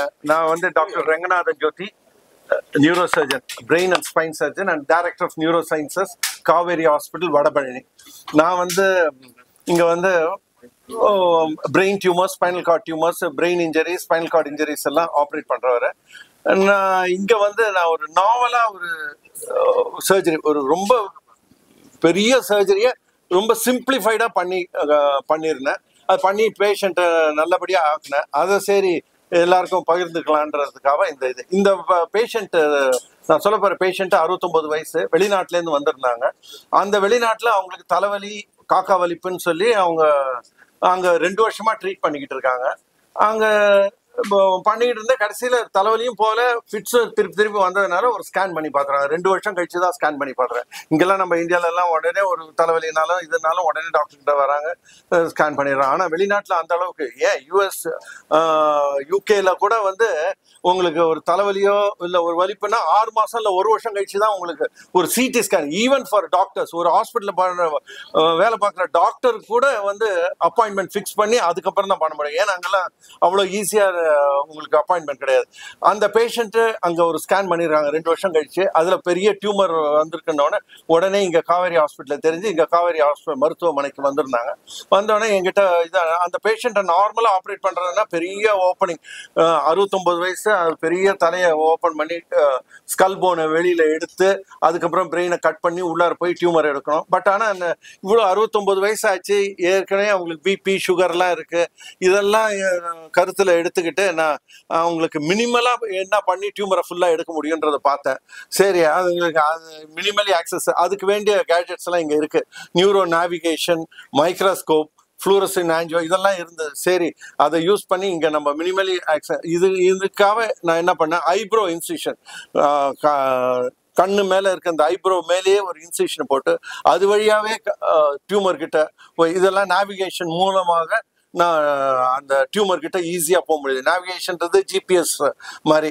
நான் வந்து doctor Renganathan Jothi neuro surgeon brain and spine surgeon and director of neuro sciences Kauvery hospital Vadapalani நான் வந்து இங்க வந்து brain tumours spinal cord tumours brain injuries spinal cord injuries எல்லாம் operate பண்றவரு நான் இங்க வந்து நான் ஒரு நாவலா ஒரு சர்ஜரி ஒரு ரொம்ப பெரிய சர்ஜரியை ரொம்ப சிம்பிளிஃபைடா பண்ணி அஹ், பண்ணியிருந்தேன் அது பண்ணி பேஷண்ட்டை நல்லபடியா ஆக்குனேன் அதை சரி எல்லாருக்கும் பகிர்ந்துக்கலான்றதுக்காக இந்த இது இந்த பேஷண்ட் நான் சொல்ல போற பேஷண்ட் அறுபத்தொன்பது வயசு வெளிநாட்டுல இருந்து வந்திருந்தாங்க அந்த வெளிநாட்டுல அவங்களுக்கு தலைவலி காக்கா வலிப்புன்னு சொல்லி அவங்க அங்க ரெண்டு வருஷமா ட்ரீட் பண்ணிக்கிட்டு இருக்காங்க அங்க இப்போ பண்ணிக்கிட்டு இருந்த கடைசியில தலைவலியும் போல ஃபிட்ஸும் திருப்பி திருப்பி வந்ததுனால ஒரு ஸ்கேன் பண்ணி பார்க்குறாங்க ரெண்டு வருஷம் கழிச்சு தான் ஸ்கேன் பண்ணி பார்க்குறேன் இங்கெல்லாம் நம்ம இந்தியால எல்லாம் உடனே ஒரு தலைவலினாலும் இதுனாலும் உடனே டாக்டர் கிட்ட வராங்க ஸ்கேன் பண்ணிடுறாங்க ஆனா வெளிநாட்டுல அந்த அளவுக்கு ஏன் யூஎஸ் யூகேல கூட வந்து உங்களுக்கு ஒரு தலைவலியோ இல்ல ஒரு வலிப்புனா ஆறு மாசம் இல்ல ஒரு வருஷம் கழிச்சு தான் உங்களுக்கு ஒரு CT scan even for doctors ஒரு ஹாஸ்பிட்டல்ல வேலை பார்க்குற டாக்டர் கூட வந்து அப்பாயின்மெண்ட் ஃபிக்ஸ் பண்ணி அதுக்கப்புறம் தான் பண்ண முடியும் ஏன்னா அங்கெல்லாம் அவ்வளோ ஈஸியா உங்களுக்கு அப்பாயின்மெண்ட் கிடையாது அந்த பேஷண்ட் அங்க ஒரு ஸ்கேன் பண்ணிடுறாங்க ரெண்டு வருஷம் கழிச்சு அதுல பெரிய டியூமர் வந்திருக்குன்னொடனே உடனே இங்க காவேரி ஹாஸ்பிட்டல் தெரிஞ்சு இங்க காவேரி ஹாஸ்பிட்டல் மருத்துவமனைக்கு வந்திருந்தாங்க வந்தோடனே எங்கிட்ட இது அந்த பேஷண்ட்டை நார்மலா ஆப்ரேட் பண்றதுன்னா பெரிய ஓப்பனிங் அறுபத்தொன்பது வயசு அது பெரிய தலையை ஓப்பன் பண்ணி ஸ்கல் போனை வெளியில எடுத்து அதுக்கப்புறம் பிரெயினை கட் பண்ணி உள்ளார போய் டியூமர் எடுக்கணும் பட் ஆனா அந்த இவ்வளோ அறுபத்தொன்பது வயசு ஆச்சு ஏற்கனவே அவங்களுக்கு பிபி சுகர்லாம் இருக்கு இதெல்லாம் அஹ், கருத்துல எடுத்துக்கிட்டு நான் அவங்களுக்கு மினிமலா என்ன பண்ணி டியூமரை ஃபுல்லா எடுக்க முடியுன்றத பார்த்தேன் சரி அதுங்களுக்கு அது மினிமலி ஆக்சஸ் அதுக்கு வேண்டிய கேஜெட்ஸ் எல்லாம் இங்க இருக்கு neuro navigation microscope fluorescein angio இதெல்லாம் இருந்தது சரி அதை யூஸ் பண்ணி இங்க நம்ம மினிமலி இது இதுக்காக நான் என்ன பண்ணேன் ஐப்ரோ இன்சிஷன் கண்ணு மேல இருக்க அந்த ஐப்ரோ மேலேயே ஒரு இன்சிஷன் போட்டு அது வழியாவே டியூமர் கிட்ட போய் இதெல்லாம் நேவிகேஷன் மூலமாக நான் அந்த டியூமர் கிட்ட ஈஸியா போக முடியுது நேவிகேஷன்றது ஜிபிஎஸ் மாதிரி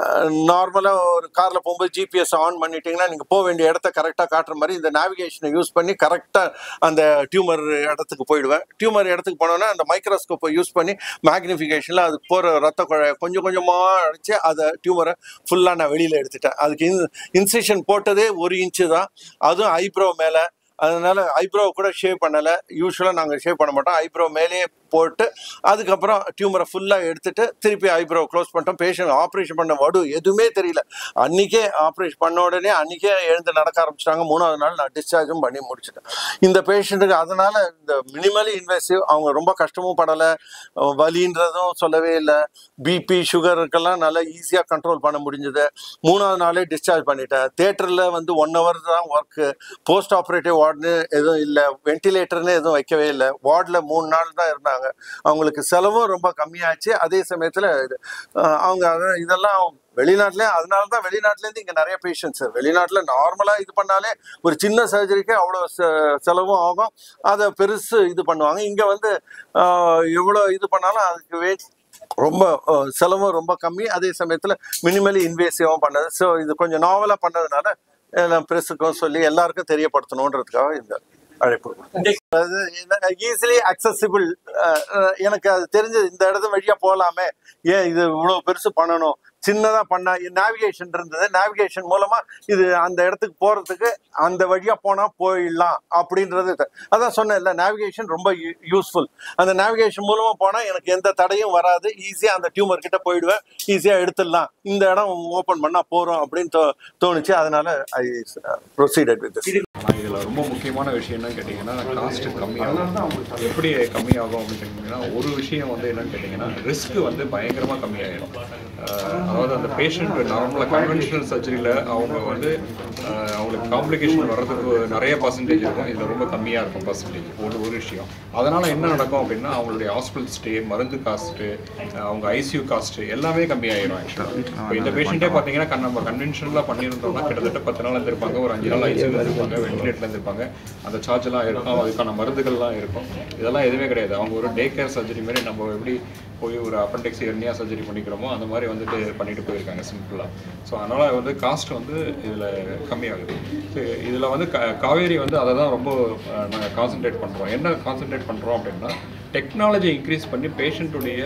நார்மலா ஒரு கார்ல போகும்போது ஜிபிஎஸ் ஆன் பண்ணிட்டீங்கன்னா நீங்க போக வேண்டிய இடத்த கரெக்டா காட்டுற மாதிரி இந்த நேவிகேஷனை யூஸ் பண்ணி கரெக்டா அந்த டியூமர் இடத்துக்கு போயிடுவேன் டியூமர் இடத்துக்கு போனோன்னா அந்த மைக்ரோஸ்கோப்பை யூஸ் பண்ணி மேக்னிஃபிகேஷன்ல அது போற ரத்த குழாய் கொஞ்சம் கொஞ்சமா அடிச்சு அதை டியூமரை ஃபுல்லா நான் வெளியில எடுத்துட்டேன் அதுக்கு இன்சிஷன் போட்டதே ஒரு இன்ச்சு தான் அதுவும் ஐப்ரோ மேல அதனால ஐப்ரோ கூட ஷேவ் பண்ணல யூஸ்வலாக நாங்கள் ஷேவ் பண்ண மாட்டோம் ஐப்ரோ மேலேயே போட்டு அதுக்கப்புறம் டியூமரை ஃபுல்லாக எடுத்துட்டு திருப்பி ஐப்ரோ க்ளோஸ் பண்ணிட்டோம் பேஷண்ட் ஆப்ரேஷன் பண்ண வடு எதுவுமே தெரியல அன்னைக்கே ஆப்ரேஷன் பண்ண உடனே அன்னைக்கே எழுந்து நடக்க ஆரம்பிச்சிட்டாங்க மூணாவது நாள் நான் டிஸ்சார்ஜும் பண்ணி முடிச்சிட்டேன் இந்த பேஷண்ட்டுக்கு அதனால இந்த மினிமலி இன்வெசிவ் அவங்க ரொம்ப கஷ்டமும் படலை வலின்றதும் சொல்லவே இல்லை பிபி சுகருக்கெல்லாம் நல்லா ஈஸியாக கண்ட்ரோல் பண்ண முடிஞ்சது மூணாவது நாளே டிஸ்சார்ஜ் பண்ணிட்டேன் தேட்டரில் வந்து ஒன் ஹவர் தான் ஒர்க்கு போஸ்ட் ஆப்ரேட்டிவ் வார்டுன்னு எதுவும் இல்லை வென்டிலேட்டர்னு எதுவும் வைக்கவே இல்லை வார்டில் மூணு நாள் தான் இருந்தாங்க அவங்களுக்கு செலவும் ரொம்ப கம்மியாச்சு அதே சமயத்தில் இது அஹ் அவங்க அத- இதெல்லாம் வெளிநாட்டுல அதனால தான் வெளிநாட்டுலேருந்து இங்கே நிறைய பேஷண்ட்ஸ் வெளிநாட்டில் நார்மலாக இது பண்ணாலே ஒரு சின்ன சர்ஜரிக்கு அவ்வளோ செ- செலவும் ஆகும் அதை பெருசு இது பண்ணுவாங்க இங்கே வந்து ஆஹ், எவ்வளோ இது பண்ணாலும் அதுக்கு வே ரொம்ப அஹ், செலவும் ரொம்ப கம்மி அதே சமயத்தில் மினிமலி இன்வேசிவாகவும் பண்ணது ஸோ இது கொஞ்சம் நாவலாக பண்ணதுனால எல்லாம் ப்ரெஸ்ஸுக்கும் சொல்லி எல்லாருக்கும் தெரியப்படுத்தணுன்றதுக்காக இந்த அழைப்பு அது ஈஸிலி அக்சசிபிள் எனக்கு அது தெரிஞ்சது இந்த இடத்து வழியா போகலாமே ஏன் இது இவ்வளவு பெருசு பண்ணணும் சின்னதா பண்ண நேவிகேஷன் இருந்தது நேவிகேஷன் மூலமா இது அந்த இடத்துக்கு போறதுக்கு அந்த வழியா போனா போயிடலாம் அப்படின்றது த- அதான் சொன்னேன் இல்ல நேவிகேஷன் ரொம்ப யூஸ்ஃபுல் அந்த நேவிகேஷன் மூலமா போனா எனக்கு எந்த தடையும் வராது ஈஸியா அந்த டியூமர் கிட்ட போயிடுவேன் ஈஸியா எடுத்துடலாம் இந்த இடம் ஓபன் பண்ணா போறோம் அப்படின்னு தோ- தோணுச்சு அதனால ஐ ப்ரொசீடட் வித் ஆனால் இதில் ரொம்ப முக்கியமான விஷயம் என்னன்னு கேட்டிங்கன்னா காஸ்ட் கம்மியாகும் எப்படி கம்மியாகும் அப்படின்னு கேட்டிங்கன்னா ஒரு விஷயம் வந்து என்னன்னு கேட்டிங்கன்னா ரிஸ்க் வந்து பயங்கரமாக கம்மியாயிடும் அஹ் அதாவது அந்த பேஷண்ட் நார்மலாக கன்வென்ஷனல் சர்ஜரியில் அவங்க வந்து அஹ் அவங்களுக்கு காம்ப்ளிகேஷன் வர்றதுக்கு நிறைய பர்சன்டேஜ் இருக்கும் இதில் ரொம்ப கம்மியாக இருக்கும் பர்சன்டேஜ் ஒரு ஒரு விஷயம் அதனால் என்ன நடக்கும் அப்படின்னா அவங்களுடைய ஹாஸ்பிட்டல் ஸ்டே மருந்து காஸ்ட்டு அவங்க ஐசியூ காஸ்ட்டு எல்லாமே கம்மியாயிரும் ஆக்சுவலாக இப்போ இந்த பேஷண்ட்டே பார்த்தீங்கன்னா கண் நம்ம கன்வென்ஷனலாக பண்ணியிருந்தோம்னா கிட்டத்தட்ட பத்து நாள் இருந்திருப்பாங்க ஒரு அஞ்சு நாள் ஐசியூ இருந்திருப்பாங்க வென்டிலேட்டரில் இருந்திருப்பாங்க அந்த சார்ஜெல்லாம் இருக்கும் அதுக்கான மருந்துகள்லாம் இருக்கும் இதெல்லாம் எதுவுமே கிடையாது அவங்க ஒரு டே கேர் சர்ஜரி மாதிரி நம்ம எப்படி போய் ஒரு அப்பெண்டிக்ஸ் எர்னியா சர்ஜரி பண்ணிக்கிறோமோ அந்த மாதிரி வந்துட்டு பண்ணிட்டு போயிருக்காங்க சிம்பிளாக ஸோ அதனால் வந்து காஸ்ட் வந்து இதில் கம்மியாகுது ஸோ இதில் வந்து க காவேரி வந்து அதை தான் ரொம்ப நாங்கள் கான்சென்ட்ரேட் பண்ணுறோம் என்ன கான்சென்ட்ரேட் பண்ணுறோம் அப்படின்னா டெக்னாலஜி இன்க்ரீஸ் பண்ணி பேஷண்ட்டுடைய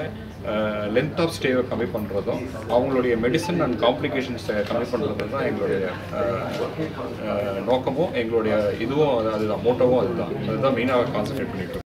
லென்த் ஆஃப் ஸ்டேவை கம்மி பண்ணுறதும் அவங்களுடைய மெடிசன் அண்ட் காம்ப்ளிகேஷன்ஸை கம்மி பண்ணுறது தான் எங்களுடைய அஹ், அஹ், நோக்கமும் எங்களுடைய இதுவும் அது- அதுதான் மோட்டோவும் அதுதான் அதுதான் மெயினாக கான்சன்ட்ரேட் பண்ணிட்டு இருக்கோம்